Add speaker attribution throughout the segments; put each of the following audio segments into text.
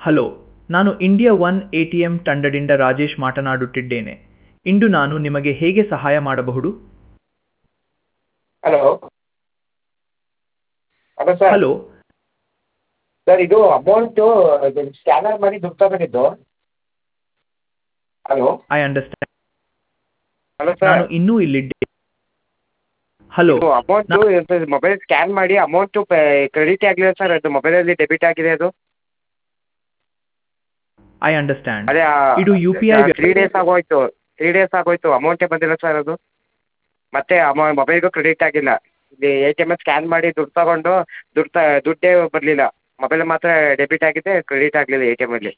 Speaker 1: Hello ನಾನು India one A T M ತಂಡದಿಂದ ರಾಜೇಶ್ ಮಾತನಾಡುತ್ತಿದ್ದೇನೆ ಇಂದು ನಾನು ನಿಮಗೆ ಹೇಗೆ ಸಹಾಯ ಮಾಡಬಹುದು
Speaker 2: hello hello sir
Speaker 1: hello
Speaker 2: sir ಇದು ಅಮೌಂಟು ಇದು ಸ್ಕ್ಯಾನರ್ ಮಾಡಿ ದುಡ್ಡು ತಗೊಂಡಿದ್ದು ಹಲೋ
Speaker 1: ಐ ಅಂಡರ್ಸ್ಟ್ಯಾಂಡ್
Speaker 2: ಹಲೋ
Speaker 1: ನಾನು
Speaker 2: ಸರ್
Speaker 1: ಇನ್ನೂ ಇಲ್ಲಿದ್ದೆ ಹಲೋ
Speaker 2: ಇದು ಅಮೌಂಟು ಮೊಬೈಲ್ ಸ್ಕ್ಯಾನ್ ಮಾಡಿ ಅಮೌಂಟು ಕ್ರೆಡಿಟ್ ಆಗಲಿಲ್ಲ ಸರ್ ಅದು ಮೊಬೈಲಲ್ಲಿ ಡೆಬಿಟ್ ಆಗಿದೆ ಅದು
Speaker 1: ಐ ಅಂಡರ್ಸ್ಟ್ಯಾಂಡ್
Speaker 2: ಅದೇ
Speaker 1: ಇದು U P I
Speaker 2: three days ಆಗೋಯ್ತು ತ್ರೀ ಡೇಸ್ ಆಗೋಯ್ತು ಅಮೌಂಟೇ ಬಂದಿಲ್ಲ ಸರ್ ಅದು ಮತ್ತೆ ಅಮೌ ಮೊಬೈಲ್ಗೂ ಕ್ರೆಡಿಟ್ ಆಗಿಲ್ಲ ಇಲ್ಲಿ ಎ ಟಿ ಎಮ್ ಸ್ಕ್ಯಾನ್ ಮಾಡಿ ದುಡ್ಡು ತಗೊಂಡು ದುಡ್ಡು ತ ದುಡ್ಡೇ ಬರಲಿಲ್ಲ ಮೊಬೈಲ್ ಮಾತ್ರ ಡೆಬಿಟ್ ಆಗಿದೆ ಕ್ರೆಡಿಟ್ ಆಗಲಿಲ್ಲ ಎ ಟಿ ಎಮಲ್ಲಿ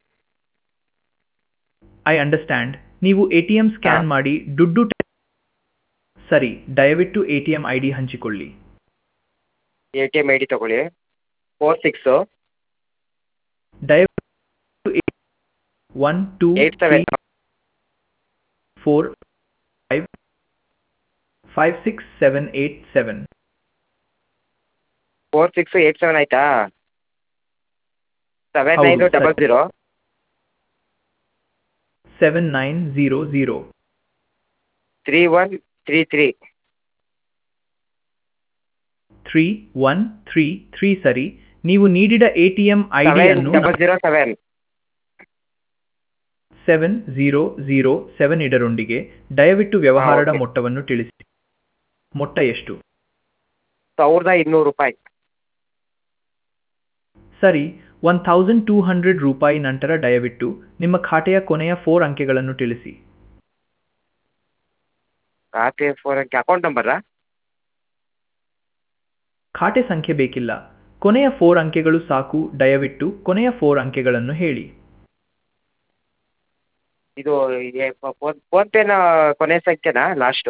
Speaker 1: ಐ ಅಂಡರ್ಸ್ಟ್ಯಾಂಡ್ ನೀವು ಎ ಟಿ ಎಂ ಸ್ಕ್ಯಾನ್
Speaker 2: ಹಾ.
Speaker 1: ಮಾಡಿ ದುಡ್ಡು ಟ- ಸರಿ ದಯವಿಟ್ಟು A T M I D ಹಂಚಿಕೊಳ್ಳಿ
Speaker 2: A T M I D ತೊಗೊಳ್ಳಿ ಫೋರ್ ಸಿಕ್ಸು
Speaker 1: ದಯವಿಟ್ಟು one two
Speaker 2: eight seven
Speaker 1: four five five six seven eight seven
Speaker 2: four six eight seven ಆಯಿತಾ ಸೆವೆನ್
Speaker 1: ಹೌದು,
Speaker 2: ನೈನ್ ಡಬಲ್
Speaker 1: ಸರಿ.
Speaker 2: Zero
Speaker 1: seven nine zero zero
Speaker 2: three one three three
Speaker 1: three one three three ಸರಿ ನೀವು ನೀಡಿದ A T M I
Speaker 2: seven
Speaker 1: ಡಿಯನ್ನು
Speaker 2: double zero seven
Speaker 1: seven zero zero seven ಇದರೊಂದಿಗೆ ದಯವಿಟ್ಟು ವ್ಯವಹಾರದ
Speaker 2: ಓಕೆ.
Speaker 1: ಮೊತ್ತವನ್ನು ತಿಳಿಸಿ ಮೊತ್ತ ಎಷ್ಟು
Speaker 2: ಸಾವಿರದ ಇನ್ನೂರು ರೂಪಾಯಿ
Speaker 1: ಸರಿ ಒನ್ ಥೌಸಂಡ್ ಟೂ ಹಂಡ್ರೆಡ್ ರೂಪಾಯಿ ನಂತರ ದಯವಿಟ್ಟು ನಿಮ್ಮ ಖಾತೆಯ ಕೊನೆಯ ಫೋರ್ ಅಂಕೆಗಳನ್ನು ತಿಳಿಸಿ
Speaker 2: ಖಾತೆ ಫೋರ್ ಅಂಕೆ ಅಕೌಂಟ್ ನಂಬರಾ
Speaker 1: ಖಾತೆ ಸಂಖ್ಯೆ ಬೇಕಿಲ್ಲ ಕೊನೆಯ ಫೋರ್ ಅಂಕೆಗಳು ಸಾಕು ದಯವಿಟ್ಟು ಕೊನೆಯ ಫೋರ್ ಅಂಕೆಗಳನ್ನು ಹೇಳಿ
Speaker 2: ಇದು ಫೋನ್ ಫೋನ್ಪೇನ ಕೊನೆ ಸಂಖ್ಯೆನಾ ಲಾಸ್ಟು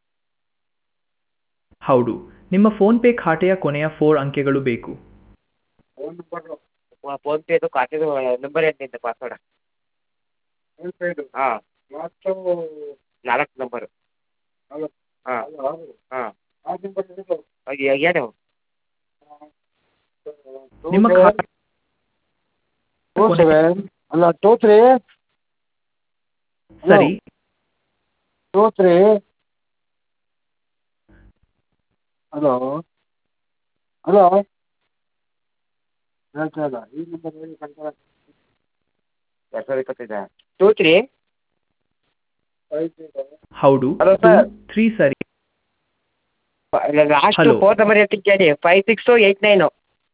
Speaker 1: ಹೌದು ನಿಮ್ಮ ಫೋನ್ಪೇ ಖಾತೆಯ ಕೊನೆಯ ಫೋರ್ ಅಂಕೆಗಳು ಬೇಕು
Speaker 2: ಫೋನ್ ನಂಬರು ಫೋನ್ಪೇದು ಖಾತೆದು ನಂಬರ್ ಏನಿದೆ ಪಾಸ್ವರ್ಡ್ ಹಾಂ ನಾಲ್ಕು ನಂಬರು ಹಾಂ ಹಾಂ ಏನು
Speaker 1: ನಿಮ್ಮ ಖಾತೆ
Speaker 3: ಟೂ ಸೆವೆನ್ ಅಲ್ಲ ಟೂ ತ್ರೀ
Speaker 1: ಸರಿ
Speaker 3: ಟೂ ತ್ರೀ ಹಲೋ ಹಲೋ ಹೇಳ್ತಾ ಇಲ್ಲ ಈ ನಂಬರ್ ಹೇಳಿ ಕನ್ಫರ್ಮ್
Speaker 2: ಎರಡು ಸಾವಿರದ ಇಪ್ಪತ್ತೈದಾ ಟೂ ತ್ರೀ
Speaker 1: ಹೌದು
Speaker 2: Hello,
Speaker 1: ಟೂ
Speaker 2: sir.
Speaker 1: ತ್ರೀ ಸರಿ
Speaker 2: ಲಾಸ್ಟ್
Speaker 1: Hello.
Speaker 2: ಫೋರ್ ನಂಬರ್ ಹೇಳ್ತೀನಿ ಕೇಳಿ five six eight nine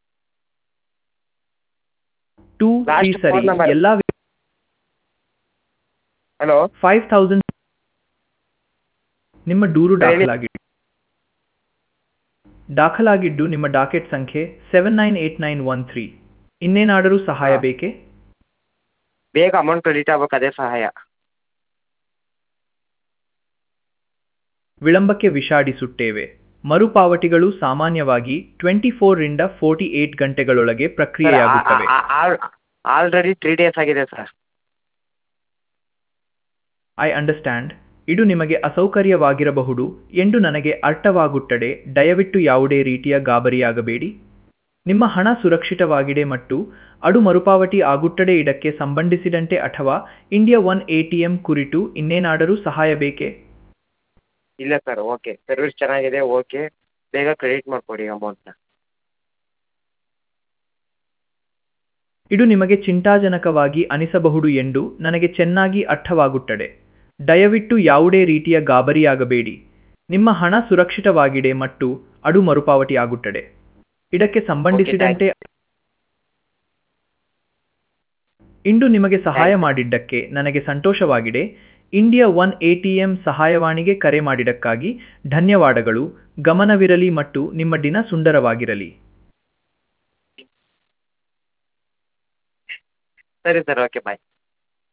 Speaker 1: two
Speaker 2: Last
Speaker 1: three
Speaker 2: four
Speaker 1: ಸರಿ
Speaker 2: number.
Speaker 1: ಎಲ್ಲ
Speaker 2: ಹಲೋ
Speaker 1: ಫೈವ್ ಥೌಸಂಡ್ ನಿಮ್ಮ ದೂರು
Speaker 2: ಹೇಳಿ.
Speaker 1: ದಾಖಲಾಗಿದ್ದು ದಾಖಲಾಗಿದ್ದು ನಿಮ್ಮ ಡಾಕೆಟ್ ಸಂಖ್ಯೆ seven nine eight nine one three ಇನ್ನೇನಾದರೂ ಸಹಾಯ
Speaker 2: ಹಾ.
Speaker 1: ಬೇಕೇ
Speaker 2: ಬೇಗ ಅಮೌಂಟ್ ಕ್ರೆಡಿಟ್ ಆಗ್ಬೇಕು ಅದೇ ಸಹಾಯ
Speaker 1: ವಿಳಂಬಕ್ಕೆ ವಿಷಾಡಿಸುತ್ತೇವೆ ಮರುಪಾವತಿಗಳು ಸಾಮಾನ್ಯವಾಗಿ ಟ್ವೆಂಟಿ ರಿಂದ ಫೋರ್ಟಿ ಏಟ್ ಗಂಟೆಗಳೊಳಗೆ ಪ್ರಕ್ರಿಯೆಯಾಗುತ್ತವೆ
Speaker 2: ಆಲ್ರೆಡಿ ತ್ರೀ ಡೇಸ್ ಆಗಿದೆ ಸರ್
Speaker 1: ಐ ಅಂಡರ್ಸ್ಟ್ಯಾಂಡ್ ಇದು ನಿಮಗೆ ಅಸೌಕರ್ಯವಾಗಿರಬಹುದು ಎಂದು ನನಗೆ ಅರ್ಥವಾಗುತ್ತದೆ ದಯವಿಟ್ಟು ಯಾವುದೇ ರೀತಿಯ ಗಾಬರಿಯಾಗಬೇಡಿ ನಿಮ್ಮ ಹಣ ಸುರಕ್ಷಿತವಾಗಿದೆ ಮತ್ತು ಅದು ಮರುಪಾವತಿ ಆಗುತ್ತದೆ ಇದಕ್ಕೆ ಸಂಬಂಧಿಸಿದಂತೆ ಅಥವಾ ಇಂಡಿಯಾ ಒನ್ ಎಟಿಎಂ ಕುರಿತು ಇನ್ನೇನಾದರೂ ಸಹಾಯ ಬೇಕೇ
Speaker 2: ಇಲ್ಲ ಸರ್ ಓಕೆ ಸರ್ವಿಸ್ ಚೆನ್ನಾಗಿದೆ ಓಕೆ ಬೇಗ ಕ್ರೆಡಿಟ್ ಮಾಡಿಕೊಡಿ ಅಮೌಂಟ್ನ
Speaker 1: ಇದು ನಿಮಗೆ ಚಿಂತಾಜನಕವಾಗಿ ಅನಿಸಬಹುದು ಎಂದು ನನಗೆ ಚೆನ್ನಾಗಿ ಅರ್ಥವಾಗುತ್ತದೆ ದಯವಿಟ್ಟು ಯಾವುದೇ ರೀತಿಯ ಗಾಬರಿಯಾಗಬೇಡಿ ನಿಮ್ಮ ಹಣ ಸುರಕ್ಷಿತವಾಗಿದೆ ಮತ್ತು ಅದು ಮರುಪಾವತಿ ಆಗುತ್ತದೆ ಇದಕ್ಕೆ ಸಂಬಂಧಿಸಿದಂತೆ ಇಂದು ನಿಮಗೆ ಸಹಾಯ ಮಾಡಿದ್ದಕ್ಕೆ ನನಗೆ ಸಂತೋಷವಾಗಿದೆ ಇಂಡಿಯಾ ಒನ್ ಎಟಿಎಂ ಸಹಾಯವಾಣಿಗೆ ಕರೆ ಮಾಡಿದ್ದಕ್ಕಾಗಿ ಧನ್ಯವಾದಗಳು ಗಮನವಿರಲಿ ಮತ್ತು ನಿಮ್ಮ ದಿನ ಸುಂದರವಾಗಿರಲಿ
Speaker 2: ಸರಿ ಸರ್ ಓಕೆ ಬಾಯ್